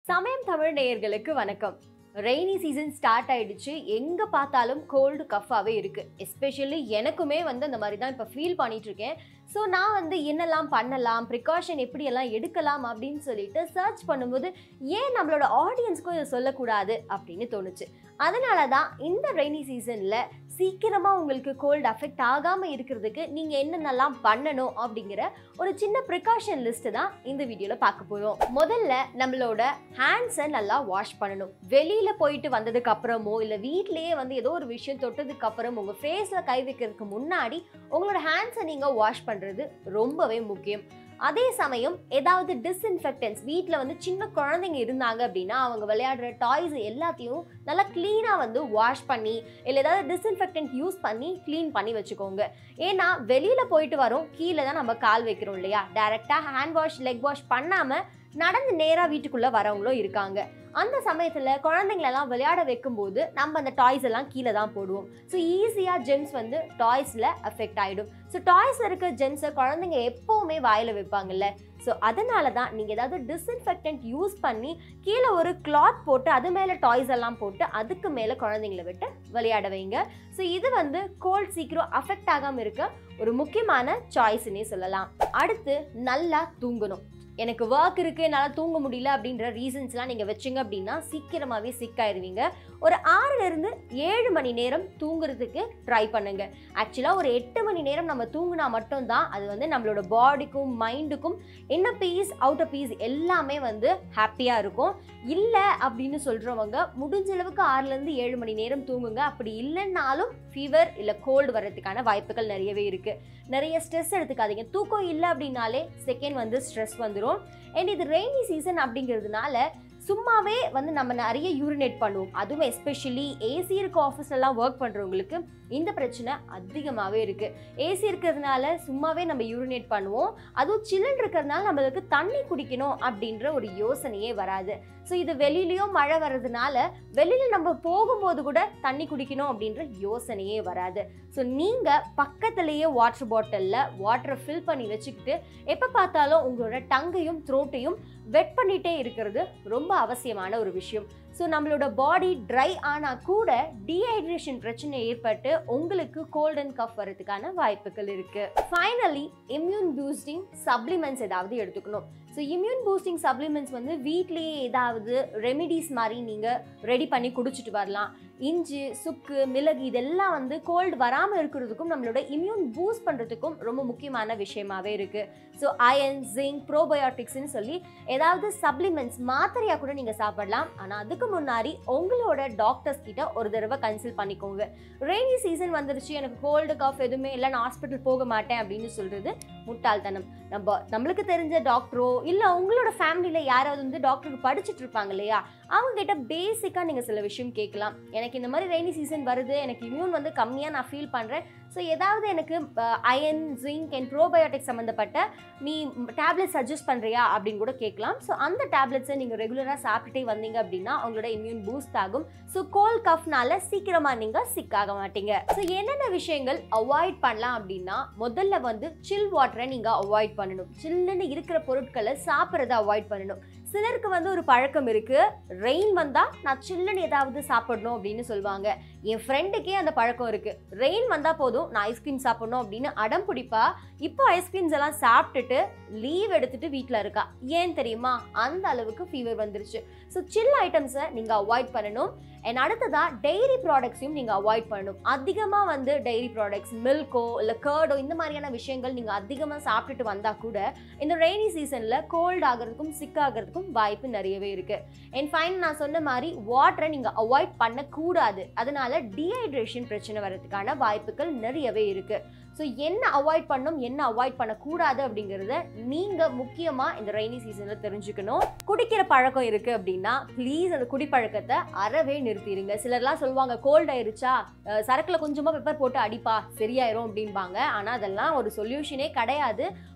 சமயம் தமிழ் நேயர்களுக்கு வணக்கம் ரெய்னி சீசன் ஸ்டார்ட் ஆயிடுச்சு எங்க பார்த்தாலும் கோல்டு கஃபாவே இருக்கு எஸ்பெஷலி எனக்குமே வந்து அந்த மாதிரி தான் இப்போ ஃபீல் பண்ணிட்டு இருக்கேன் ஸோ நான் வந்து என்னெல்லாம் பண்ணலாம் ப்ரிகாஷன் எப்படியெல்லாம் எடுக்கலாம் அப்படின்னு சொல்லிட்டு சர்ச் பண்ணும்போது ஏன் நம்மளோட ஆடியன்ஸ்க்கும் இதை சொல்லக்கூடாது அப்படின்னு தோணுச்சு அதனால தான் இந்த ரெய்னி சீசனில் சீக்கிரமாக உங்களுக்கு கோல்டு அஃபெக்ட் ஆகாமல் இருக்கிறதுக்கு நீங்கள் என்னென்னலாம் பண்ணணும் அப்படிங்கிற ஒரு சின்ன ப்ரிகாஷன் லிஸ்ட்டு தான் இந்த வீடியோவில் பார்க்க போகிறோம் முதல்ல நம்மளோட ஹேண்ட்ஸை நல்லா வாஷ் பண்ணணும் வெளியில் போயிட்டு வந்ததுக்கு அப்புறமோ இல்லை வீட்லேயே வந்து ஏதோ ஒரு விஷயம் தொட்டதுக்கு அப்புறம் உங்கள் ஃபேஸில் கை வைக்கிறதுக்கு முன்னாடி உங்களோட ஹேண்ட்ஸை நீங்கள் வாஷ் பண்ணுறது ரொம்பவே முக்கியம் அதே சமயம் ஏதாவது டிஸ்இன்ஃபெக்டன்ஸ் வீட்டில் வந்து சின்ன குழந்தைங்க இருந்தாங்க அப்படின்னா அவங்க விளையாடுற டாய்ஸ் எல்லாத்தையும் நல்லா க்ளீனாக வந்து வாஷ் பண்ணி இல்லை ஏதாவது டிஸ்இன்ஃபெக்டன்ட் யூஸ் பண்ணி க்ளீன் பண்ணி வச்சுக்கோங்க ஏன்னா வெளியில் போயிட்டு வரோம் கீழே தான் நம்ம கால் வைக்கிறோம் இல்லையா டைரெக்டாக ஹேண்ட் வாஷ் லெக் வாஷ் பண்ணாமல் நடந்து நேராக வீட்டுக்குள்ளே வரவங்களும் இருக்காங்க அந்த சமயத்தில் குழந்தைங்களெல்லாம் விளையாட வைக்கும்போது நம்ம அந்த டாய்ஸ் எல்லாம் கீழே தான் போடுவோம் ஸோ ஈஸியாக ஜெம்ஸ் வந்து டாய்ஸில் அஃபெக்ட் ஆகிடும் ஸோ டாய்ஸில் இருக்க ஜெம்ஸை குழந்தைங்க எப்போவுமே வாயில் வைப்பாங்கல்ல ஸோ அதனால தான் நீங்கள் ஏதாவது டிஸ்இன்ஃபெக்டன்ட் யூஸ் பண்ணி கீழே ஒரு கிளாத் போட்டு அது மேலே டாய்ஸ் எல்லாம் போட்டு அதுக்கு மேலே குழந்தைங்கள விட்டு விளையாட வைங்க ஸோ இது வந்து கோல்ட் சீக்கிரம் அஃபெக்ட் ஆகாமல் இருக்க ஒரு முக்கியமான சாய்ஸ்னே சொல்லலாம் அடுத்து நல்லா தூங்கணும் எனக்கு ஒர்க் இருக்குது என்னால் தூங்க முடியல அப்படின்ற ரீசன்ஸ்லாம் நீங்கள் வச்சிங்க அப்படின்னா சீக்கிரமாகவே சிக்காயிருவீங்க ஒரு ஆறுலேருந்து ஏழு மணி நேரம் தூங்குறதுக்கு ட்ரை பண்ணுங்க ஆக்சுவலாக ஒரு எட்டு மணி நேரம் நம்ம தூங்கினா மட்டும்தான் அது வந்து நம்மளோட பாடிக்கும் மைண்டுக்கும் என்ன பீஸ் அவுட்டர் பீஸ் எல்லாமே வந்து ஹாப்பியாக இருக்கும் இல்லை அப்படின்னு சொல்கிறவங்க முடிஞ்ச அளவுக்கு ஆறுலேருந்து ஏழு மணி நேரம் தூங்குங்க அப்படி இல்லைன்னாலும் ஃபீவர் இல்லை கோல்டு வர்றதுக்கான வாய்ப்புகள் நிறையவே இருக்குது நிறைய ஸ்ட்ரெஸ் எடுத்துக்காதீங்க தூக்கம் இல்லை அப்படின்னாலே செகண்ட் வந்து ஸ்ட்ரெஸ் வந்துடும் அண்ட் இது ரெய்னி சீசன் அப்படிங்கிறதுனால சும்மாவே வந்து நம்ம நிறைய யூரினேட் பண்ணுவோம் அதுவும் எஸ்பெஷலி ஏசி இருக்க ஆஃபீஸ்லலாம் ஒர்க் பண்ணுறவங்களுக்கு இந்த பிரச்சனை அதிகமாகவே இருக்குது ஏசி இருக்கிறதுனால சும்மாவே நம்ம யூரினேட் பண்ணுவோம் அதுவும் சில்லுன்னு இருக்கிறதுனால நம்மளுக்கு தண்ணி குடிக்கணும் அப்படின்ற ஒரு யோசனையே வராது ஸோ இது வெளியிலயும் மழை வர்றதுனால வெளியில் நம்ம போகும்போது கூட தண்ணி குடிக்கணும் அப்படின்ற யோசனையே வராது ஸோ நீங்கள் பக்கத்துலேயே வாட்டர் பாட்டிலில் வாட்டரை ஃபில் பண்ணி வச்சுக்கிட்டு எப்போ பார்த்தாலும் உங்களோட டங்கையும் த்ரோட்டையும் வெட் பண்ணிகிட்டே இருக்கிறது ரொம்ப அவசியமான ஒரு விஷயம் ஸோ நம்மளோட பாடி ட்ரை ஆனால் கூட டீஹைட்ரேஷன் பிரச்சனை ஏற்பட்டு உங்களுக்கு கோல்ட் அண்ட் கஃப் வரதுக்கான வாய்ப்புகள் இருக்குது ஃபைனலி இம்யூன் பூஸ்டிங் சப்ளிமெண்ட்ஸ் ஏதாவது எடுத்துக்கணும் ஸோ இம்யூன் பூஸ்டிங் சப்ளிமெண்ட்ஸ் வந்து வீட்லேயே ஏதாவது ரெமிடிஸ் மாதிரி நீங்கள் ரெடி பண்ணி குடிச்சிட்டு வரலாம் இஞ்சி சுக்கு மிளகு இதெல்லாம் வந்து கோல்டு வராமல் இருக்கிறதுக்கும் நம்மளோட இம்யூன் பூஸ்ட் பண்ணுறதுக்கும் ரொம்ப முக்கியமான விஷயமாவே இருக்குது ஸோ அயன் ஜிங்க் ப்ரோபயோட்டிக்ஸ்னு சொல்லி ஏதாவது சப்ளிமெண்ட்ஸ் மாத்திரையாக கூட நீங்கள் சாப்பிடலாம் ஆனால் அதுக்கு முன்னாடி உங்களோட டாக்டர்ஸ் கிட்ட ஒரு தடவை கன்சல்ட் பண்ணிக்கோங்க ரெய்னி சீசன் வந்துருச்சு எனக்கு கோல்டு காஃப் எதுவுமே இல்லை நான் ஹாஸ்பிட்டல் போக மாட்டேன் அப்படின்னு சொல்கிறது முட்டாள்தனம் நம்ம நம்மளுக்கு தெரிஞ்ச டாக்டரோ இல்லை உங்களோட ஃபேமிலியில் யாராவது வந்து டாக்டருக்கு படிச்சுட்டு இருப்பாங்க இல்லையா அவங்க கிட்ட பேசிக்காக நீங்கள் சில விஷயம் கேட்கலாம் எனக்கு இந்த மாதிரி ரெய்னி சீசன் வருது எனக்கு இம்யூன் வந்து கம்மியாக நான் ஃபீல் பண்ணுறேன் ஸோ ஏதாவது எனக்கு அயன் ஜிங்க் அண்ட் ப்ரோபயோட்டிக் சம்மந்தப்பட்ட நீ டேப்லெட் சஜஸ்ட் பண்ணுறியா அப்படின்னு கூட கேட்கலாம் ஸோ அந்த டேப்லெட்ஸை நீங்கள் ரெகுலராக சாப்பிட்டுட்டே வந்தீங்க அப்படின்னா உங்களோட இம்யூன் பூஸ்ட் ஆகும் ஸோ கோல் கஃப்னால சீக்கிரமாக நீங்கள் சிக் ஆக மாட்டீங்க ஸோ என்னென்ன விஷயங்கள் அவாய்ட் பண்ணலாம் அப்படின்னா முதல்ல வந்து சில் வாட்டரை நீங்கள் அவாய்ட் பண்ணணும் சில்லுன்னு இருக்கிற பொருட்களை சாப்பிட்றத அவாய்ட் பண்ணணும் சிலருக்கு வந்து ஒரு பழக்கம் இருக்கு ரெயின் வந்தா நான் சில்லுன்னு ஏதாவது சாப்பிடணும் அப்படின்னு சொல்லுவாங்க என் ஃப்ரெண்டுக்கே அந்த பழக்கம் இருக்கு ரெயின் வந்தா போதும் நான் ஐஸ்கிரீம் சாப்பிடணும் அப்படின்னு அடம் பிடிப்பா இப்போ ஐஸ்கிரீம்ஸ் எல்லாம் சாப்பிட்டுட்டு லீவ் எடுத்துட்டு வீட்டில் இருக்கா ஏன் தெரியுமா அந்த அளவுக்கு ஃபீவர் வந்துருச்சு ஸோ சில் ஐட்டம்ஸை நீங்கள் அவாய்ட் பண்ணணும் அண்ட் அடுத்ததா டெய்ரி ப்ராடக்ட்ஸையும் நீங்கள் அவாய்ட் பண்ணணும் அதிகமாக வந்து டெய்ரி ப்ராடக்ட்ஸ் மில்கோ இல்லை கேர்டோ இந்த மாதிரியான விஷயங்கள் நீங்கள் அதிகமாக சாப்பிட்டுட்டு வந்தால் கூட இந்த ரெய்னி சீசனில் கோல்ட் ஆகிறதுக்கும் சிக் ஆகிறதுக்கும் வாய்ப்பு நிறையவே இருக்குது அண்ட் ஃபைன் நான் சொன்ன மாதிரி வாட்டரை நீங்கள் அவாய்ட் பண்ணக்கூடாது அதனால டீஹைட்ரேஷன் பிரச்சனை வர்றதுக்கான வாய்ப்புகள் நிறையவே இருக்குது ஸோ என்ன அவாய்ட் பண்ணணும் என்ன அவாய்ட் பண்ணக்கூடாது அப்படிங்கிறத நீங்கள் முக்கியமாக இந்த ரெய்னி சீசனில் தெரிஞ்சுக்கணும் குடிக்கிற பழக்கம் இருக்குது அப்படின்னா ப்ளீஸ் அந்த குடிப்பழக்கத்தை அறவே நிறுத்திடுங்க சிலர்லாம் சொல்லுவாங்க கோல்ட் ஆயிருச்சா அஹ் சரக்குல கொஞ்சமாக பெப்பர் போட்டு அடிப்பா சரியாயிரும் அப்படிம்பாங்க ஆனால் அதெல்லாம் ஒரு சொல்யூஷனே கிடையாது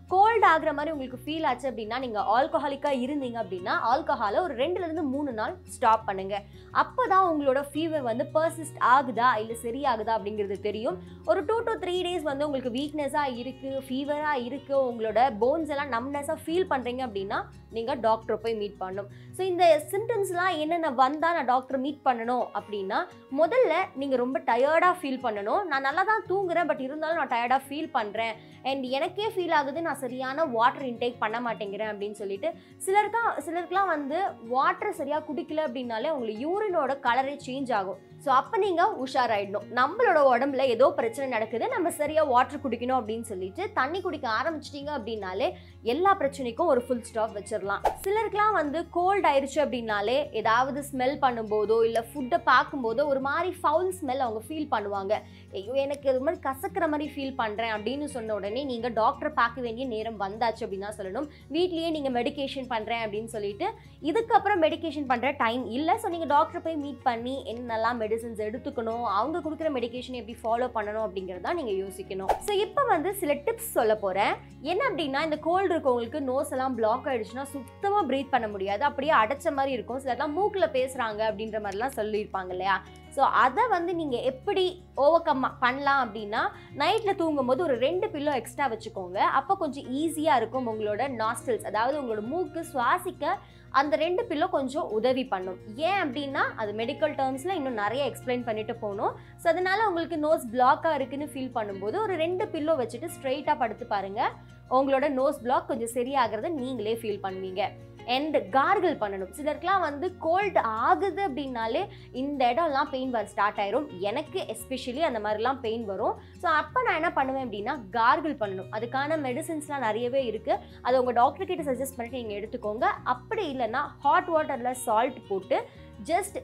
கோல்ட் ஆகுற மாதிரி உங்களுக்கு ஃபீல் ஆச்சு அப்படின்னா நீங்கள் ஆல்கஹாலிக்காக இருந்தீங்க அப்படின்னா ஆல்கஹாலை ஒரு ரெண்டுலேருந்து மூணு நாள் ஸ்டாப் பண்ணுங்க அப்போ தான் உங்களோட ஃபீவர் வந்து பர்சிஸ்ட் ஆகுதா இல்லை சரியாகுதா அப்படிங்கிறது தெரியும் ஒரு டூ டு த்ரீ டேஸ் வந்து உங்களுக்கு வீக்னஸாக இருக்குது ஃபீவராக இருக்குது உங்களோட போன்ஸ் எல்லாம் நம்னஸாக ஃபீல் பண்ணுறீங்க அப்படின்னா நீங்கள் டாக்டரை போய் மீட் பண்ணணும் ஸோ இந்த சிம்டம்ஸ்லாம் என்னென்ன வந்தால் நான் டாக்டரை மீட் பண்ணணும் அப்படின்னா முதல்ல நீங்கள் ரொம்ப டயர்டாக ஃபீல் பண்ணணும் நான் நல்லா தான் தூங்குறேன் பட் இருந்தாலும் நான் டயர்டாக ஃபீல் பண்ணுறேன் அண்ட் எனக்கே ஃபீல் ஆகுது நான் சரியான வாட்டர் இன்டேக் பண்ண மாட்டேங்கிறேன் அப்படின்னு சொல்லிட்டு சிலருக்கு சிலருக்குலாம் வந்து வாட்டர் சரியாக குடிக்கல அப்படின்னாலே உங்களுக்கு யூரினோட கலரே சேஞ்ச் ஆகும் ஸோ அப்போ நீங்கள் உஷாராயிடணும் நம்மளோட உடம்புல ஏதோ பிரச்சனை நடக்குது நம்ம சரியாக வாட்டர் குடிக்கணும் அப்படின்னு சொல்லிட்டு தண்ணி குடிக்க ஆரம்பிச்சிட்டிங்க அப்படின்னாலே எல்லா பிரச்சனைக்கும் ஒரு ஃபுல் ஸ்டாப் வச்சிடலாம் சிலருக்குலாம் வந்து கோல்ட் ஆயிடுச்சு அப்படின்னாலே ஏதாவது ஸ்மெல் பண்ணும்போதோ இல்லை ஃபுட்டை பார்க்கும்போதோ ஒரு மாதிரி ஃபவுல் ஸ்மெல் அவங்க ஃபீல் பண்ணுவாங்க ஐயோ எனக்கு இது மாதிரி கசக்கிற மாதிரி ஃபீல் பண்ணுறேன் அப்படின்னு சொன்ன உடனே நீங்கள் டாக்டரை பார்க்க வேண்டிய நேரம் வந்தாச்சு அப்படின்னு தான் சொல்லணும் வீட்லேயே நீங்கள் மெடிகேஷன் பண்ணுறேன் அப்படின்னு சொல்லிட்டு இதுக்கப்புறம் மெடிகேஷன் பண்ணுற டைம் இல்லை ஸோ நீங்கள் டாக்டரை போய் மீட் பண்ணி என்னெல்லாம் மெடிசன்ஸ் எடுத்துக்கணும் அவங்க கொடுக்குற மெடிகேஷன் எப்படி ஃபாலோ பண்ணணும் அப்படிங்கிறதா நீங்கள் யோசிக்கணும் ஸோ இப்போ வந்து சில டிப்ஸ் சொல்ல போகிறேன் என்ன அப்படின்னா இந்த கோல்டு இருக்கவங்களுக்கு நோஸ் எல்லாம் பிளாக் ஆயிடுச்சுன்னா சுத்தமாக ப்ரீத் பண்ண முடியாது அப்படியே அடைச்ச மாதிரி இருக்கும் சிலர்லாம் மூக்கில் பேசுகிறாங்க அப்படின்ற மாதிரிலாம் சொல்லியிருப்பாங்க இல்லையா ஸோ அதை வந்து நீங்கள் எப்படி ஓவர் கம் பண்ணலாம் அப்படின்னா நைட்டில் தூங்கும்போது ஒரு ரெண்டு பில்லோ எக்ஸ்ட்ரா வச்சுக்கோங்க அப்போ கொஞ்சம் ஈஸியாக இருக்கும் உங்களோட நாஸ்டில்ஸ் அதாவது உங்களோட மூக்கு சுவாசிக்க அந்த ரெண்டு பில்லோ கொஞ்சம் உதவி பண்ணும் ஏன் அப்படின்னா அது மெடிக்கல் டேர்ம்ஸில் இன்னும் நிறைய எக்ஸ்பிளைன் பண்ணிட்டு போகணும் ஸோ அதனால உங்களுக்கு நோஸ் பிளாக்காக இருக்குன்னு ஃபீல் பண்ணும்போது ஒரு ரெண்டு பில்லோ வச்சுட்டு ஸ்ட்ரெயிட்டாக படுத்து பாருங்க உங்களோட நோஸ் பிளாக் கொஞ்சம் சரியாகிறத நீங்களே ஃபீல் பண்ணுவீங்க அண்ட் கார்கிள் பண்ணணும் சிலருக்குலாம் வந்து கோல்டு ஆகுது அப்படின்னாலே இந்த இடம்லாம் பெயின் வர ஸ்டார்ட் ஆயிரும் எனக்கு எஸ்பெஷலி அந்த மாதிரிலாம் பெயின் வரும் ஸோ அப்போ நான் என்ன பண்ணுவேன் அப்படின்னா கார்கிள் பண்ணணும் அதுக்கான மெடிசின்ஸ்லாம் நிறையவே இருக்குது அதை உங்கள் டாக்டர் கிட்ட சஜஸ்ட் பண்ணிட்டு நீங்கள் எடுத்துக்கோங்க அப்படி இல்லைன்னா ஹாட் வாட்டரில் சால்ட் போட்டு ஜஸ்ட்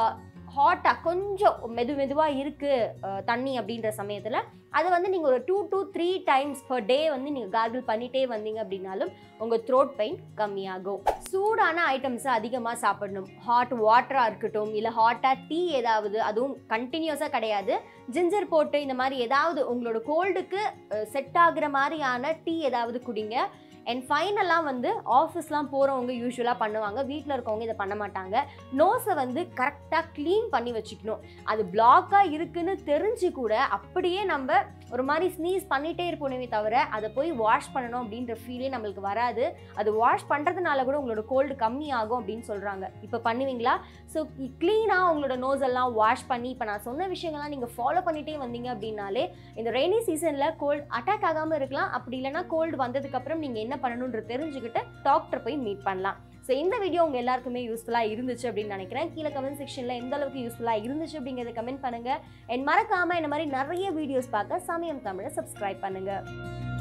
ஹாட்டாக கொஞ்சம் மெது மெதுவாக இருக்குது தண்ணி அப்படின்ற சமயத்தில் அதை வந்து நீங்கள் ஒரு two to three times per day வந்து நீங்கள் கார்கிள் பண்ணிகிட்டே வந்தீங்க அப்படின்னாலும் உங்கள் த்ரோட் பெயின் கம்மியாகும் சூடான ஐட்டம்ஸை அதிகமாக சாப்பிடணும் ஹாட் வாட்டராக இருக்கட்டும் இல்லை ஹாட்டாக டீ ஏதாவது அதுவும் கண்டினியூஸாக கிடையாது ஜிஞ்சர் போட்டு இந்த மாதிரி ஏதாவது உங்களோட கோல்டுக்கு செட் ஆகுற மாதிரியான டீ ஏதாவது குடிங்க அண்ட் ஃபைனலாக வந்து ஆஃபீஸ்லாம் போகிறவங்க யூஸ்வலாக பண்ணுவாங்க வீட்டில் இருக்கவங்க இதை பண்ண மாட்டாங்க நோஸை வந்து கரெக்டாக க்ளீன் பண்ணி வச்சுக்கணும் அது பிளாக்காக இருக்குன்னு தெரிஞ்சு கூட அப்படியே நம்ம ஒரு மாதிரி ஸ்னீஸ் பண்ணிகிட்டே இருப்போமே தவிர அதை போய் வாஷ் பண்ணணும் அப்படின்ற ஃபீலே நம்மளுக்கு வராது அது வாஷ் பண்ணுறதுனால கூட உங்களோட கோல்டு கம்மி ஆகும் அப்படின்னு சொல்கிறாங்க இப்போ பண்ணுவீங்களா ஸோ க்ளீனாக உங்களோட நோஸ் எல்லாம் வாஷ் பண்ணி இப்போ நான் சொன்ன விஷயங்கள்லாம் நீங்கள் ஃபாலோ பண்ணிகிட்டே வந்தீங்க அப்படின்னாலே இந்த ரெய்னி சீசனில் கோல்டு அட்டாக் ஆகாமல் இருக்கலாம் அப்படி இல்லைனா கோல்டு வந்ததுக்கப்புறம் நீங்கள் என்ன பண்ணணுன்ற தெரிஞ்சுக்கிட்டு டாக்டர் போய் மீட் பண்ணலாம் ஸோ இந்த வீடியோ உங்கள் எல்லாருக்குமே யூஸ்ஃபுல்லாக இருந்துச்சு அப்படின்னு நினைக்கிறேன் கீழே கமெண்ட் செக்ஷனில் எந்த அளவுக்கு யூஸ்ஃபுல்லாக இருந்துச்சு அப்படிங்கிறத கமெண்ட் பண்ணுங்கள் அண்ட் மறக்காமல் இந்த மாதிரி நிறைய வீடியோஸ் பார்க்க சமயம் தமிழை சப்ஸ்கிரைப் பண்ணுங்கள்